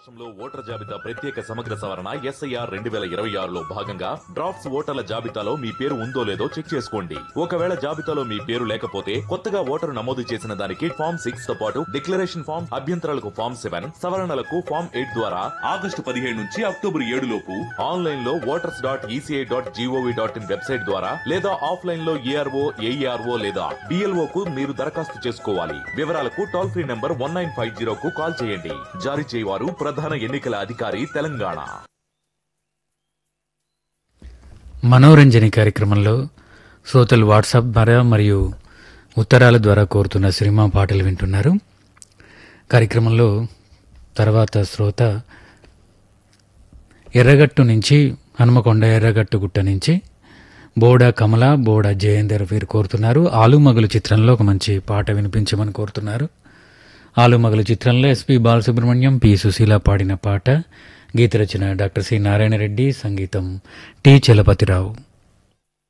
రాష్ట్రంలో ఓటర్ జాబితా ప్రత్యేక సమగ్ర సవరణ ఎస్ఐఆర్ రెండు వేల ఇరవై ఆరులో భాగంగా డ్రాఫ్ట్స్ ఓటర్ల జాబితాలో మీ పేరు ఉందో లేదో చెక్ చేసుకోండి ఒకవేళ జాబితాలో మీ పేరు లేకపోతే కొత్తగా ఓటరు నమోదు చేసిన దానికి ఫామ్ సిక్స్ తో పాటు డిక్లరేషన్ ఫామ్ అభ్యంతరాలకు ఫామ్ సెవెన్ సవరణలకు ఫామ్ ఎయిట్ ద్వారా ఆగస్టు పదిహేడు నుంచి అక్టోబర్ ఏడు లోపు ఆన్లైన్ లో voters dot ECI dot GOV dot IN website ద్వారా లేదా ఆఫ్లైన్ లో ఏఆర్ఓ ఏఈఆర్ఓ లేదా బిఎల్ఓ కు మీరు దరఖాస్తు చేసుకోవాలి వివరాలకు toll free number one nine five zero కు కాల్ చేయండి జారీ చేయవారు ప్రధాన ఎన్నికల అధికారి తెలంగాణ మనోరంజని కార్యక్రమంలో శ్రోతలు వాట్సాప్ ద్వారా మరియు ఉత్తరాల ద్వారా కోరుతున్న సినిమా పాటలు వింటున్నారు కార్యక్రమంలో తర్వాత శ్రోత ఎర్రగట్టు నుంచి హనుమకొండ ఎర్రగట్టు గుట్ట నుంచి బోడా కమల బోడా జయేందర్ వీరు కోరుతున్నారు ఆలుమగలు చిత్రంలో ఒక మంచి పాట వినిపించమని కోరుతున్నారు ఆలుమగలు చిత్రంలో ఎస్పి బాలసుబ్రహ్మణ్యం పి సుశీల పాడిన పాట గీత రచన డాక్టర్ సి నారాయణ రెడ్డి సంగీతం టి చలపతిరావు